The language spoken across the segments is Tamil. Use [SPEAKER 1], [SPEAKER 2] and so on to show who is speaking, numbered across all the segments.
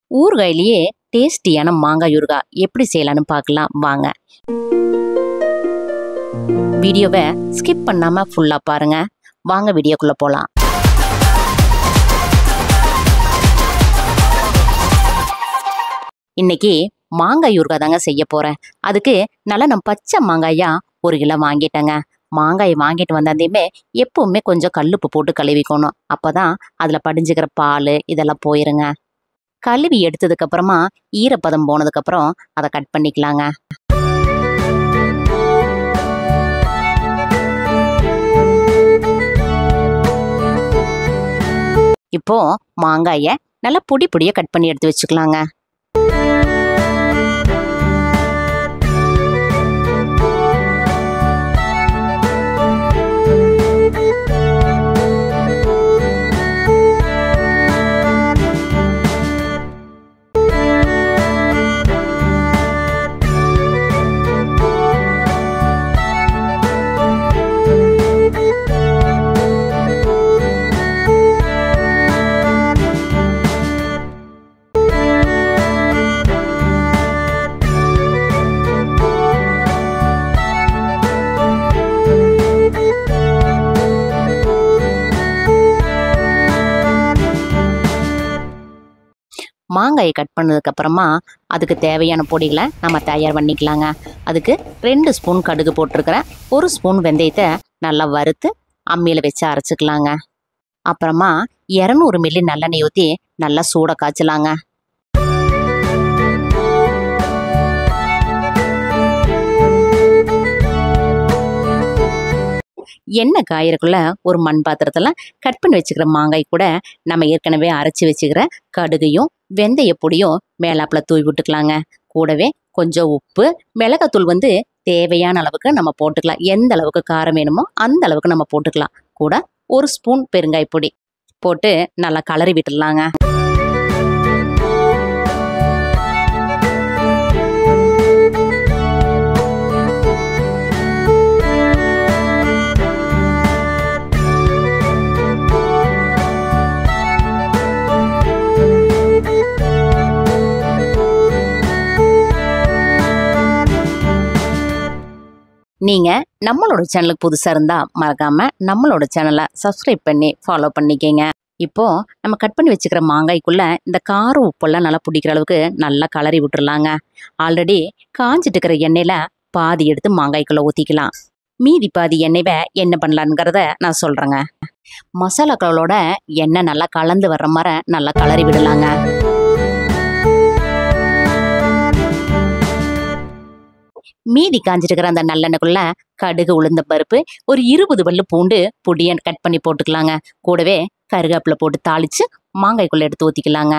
[SPEAKER 1] ஊறுகாயிலேயே டேஸ்டியான மாங்காய் ஊறுகாய் எப்படி செய்யலாம்னு பார்க்கலாம் வாங்க வீடியோவை ஸ்கிப் பண்ணாம ஃபுல்லா பாருங்க வாங்க வீடியோக்குள்ள போலாம் இன்னைக்கு மாங்காய் ஊறுகாய் தாங்க செய்ய போறேன் அதுக்கு நல்லா நான் பச்சை மாங்காயா ஒரு கிலோ வாங்கிட்டேங்க மாங்காயை வாங்கிட்டு வந்தாதையுமே எப்பவுமே கொஞ்சம் கல்லுப்பு போட்டு கழுவிக்கணும் அப்பதான் அதுல படிஞ்சுக்கிற பால் இதெல்லாம் போயிருங்க கழுவி எடுத்ததுக்கு அப்புறமா ஈரப்பதம் போனதுக்கு அப்புறம் அதை கட் பண்ணிக்கலாங்க இப்போ மாங்காயை நல்லா பொடி பொடியா கட் பண்ணி எடுத்து வச்சுக்கலாங்க மாங்காயை கட் பண்ணதுக்கு அப்புறமா அதுக்கு தேவையான பொடிகளை நம்ம தயார் பண்ணிக்கலாங்க அதுக்கு ரெண்டு ஸ்பூன் கடுகு போட்டிருக்கிறேன் ஒரு ஸ்பூன் வெந்தயத்தை நல்லா வறுத்து அம்மியில் வச்சு அரைச்சிக்கலாங்க அப்புறமா இரநூறு மில்லி நல்லெண்ணெய் ஊற்றி நல்லா சூட காய்ச்சலாங்க எண்ணெய் காயறக்குள்ள ஒரு மண் பாத்திரத்துல கட் பண்ணி வச்சுக்கிற மாங்காய் கூட நம்ம ஏற்கனவே அரைச்சி வச்சுக்கிற கடுகையும் வெந்தய பொடியும் மேலாப்புல தூவி விட்டுக்கலாங்க கூடவே கொஞ்சம் உப்பு மிளகாத்தூள் வந்து தேவையான அளவுக்கு நம்ம போட்டுக்கலாம் எந்த அளவுக்கு காரம் வேணுமோ அந்த அளவுக்கு நம்ம போட்டுக்கலாம் கூட ஒரு ஸ்பூன் பெருங்காய் பொடி போட்டு நல்லா கலரி விட்டுடலாங்க நீங்க நம்மளோட சேனலுக்கு புதுசா இருந்தா மறக்காம நம்மளோட சேனலை சப்ஸ்கிரைப் பண்ணி ஃபாலோ பண்ணிக்கங்க இப்போ நம்ம கட் பண்ணி வச்சுக்கிற மாங்காய்க்குள்ள இந்த காரம் உப்பெல்லாம் நல்லா பிடிக்கிற அளவுக்கு நல்லா கலரி விட்டுறலாங்க ஆல்ரெடி காஞ்சிட்டு இருக்கிற எண்ணெயில பாதி எடுத்து மாங்காய்க்குள்ள ஊத்திக்கலாம் மீதி பாதி எண்ணெயை என்ன பண்ணலாங்கிறத நான் சொல்றேங்க மசாலாக்களோட எண்ணெய் நல்லா கலந்து வர்ற மாதிரி நல்லா கலரி விடலாங்க மீதி காஞ்சிருக்கிற அந்த நல்லெண்ணெய்க்குள்ள கடுகு உளுந்த பருப்பு ஒரு இருபது பல்லு பூண்டு பொடியை கட் பண்ணி போட்டுக்கலாங்க கூடவே கருவேப்பிலை போட்டு தாளிச்சு மாங்காய்க்குள்ள எடுத்து ஊத்திக்கலாங்க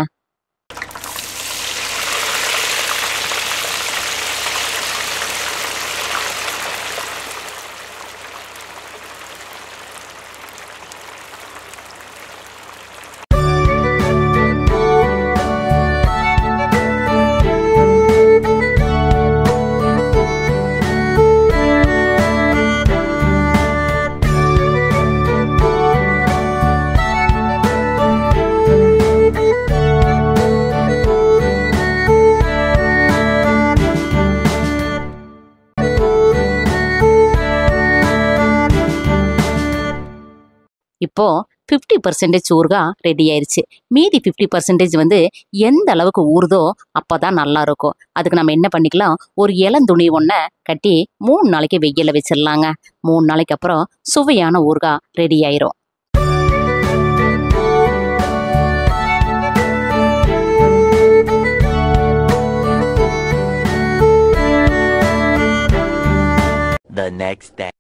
[SPEAKER 1] இப்போ ஃபிஃப்டி பர்சன்டேஜ் ஊறுகாய் ரெடி ஆயிருச்சு மீதி ஃபிஃப்டி பர்சன்டேஜ் வந்து எந்த அளவுக்கு ஊறுதோ அப்பதான் நல்லா இருக்கும் அதுக்கு நம்ம என்ன பண்ணிக்கலாம் ஒரு இளந்துணி ஒன்றை கட்டி மூணு நாளைக்கு வெயில வச்சிடலாங்க மூணு நாளைக்கு அப்புறம் சுவையான ஊறுகாய் ரெடி ஆயிரும்
[SPEAKER 2] The next day.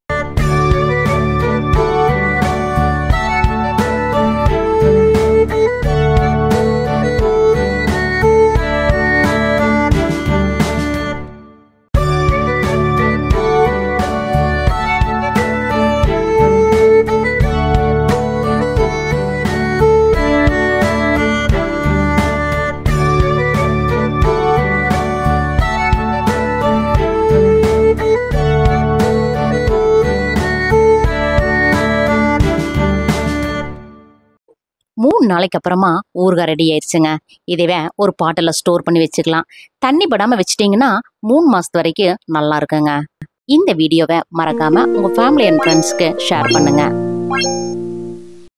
[SPEAKER 1] நாளைக்கு அப்புறமா ஊறுகாய் ரெடி ஆயிடுச்சுங்க இதுவே ஒரு பாட்டில் ஸ்டோர் பண்ணி வச்சுக்கலாம் தண்ணி படாம வச்சிட்டிங்கன்னா மூணு மாசத்து வரைக்கும் நல்லா இருக்குங்க இந்த வீடியோவை மறக்காம உங்க ஃபேமிலி அண்ட் ஃப்ரெண்ட்ஸ்க்கு ஷேர் பண்ணுங்க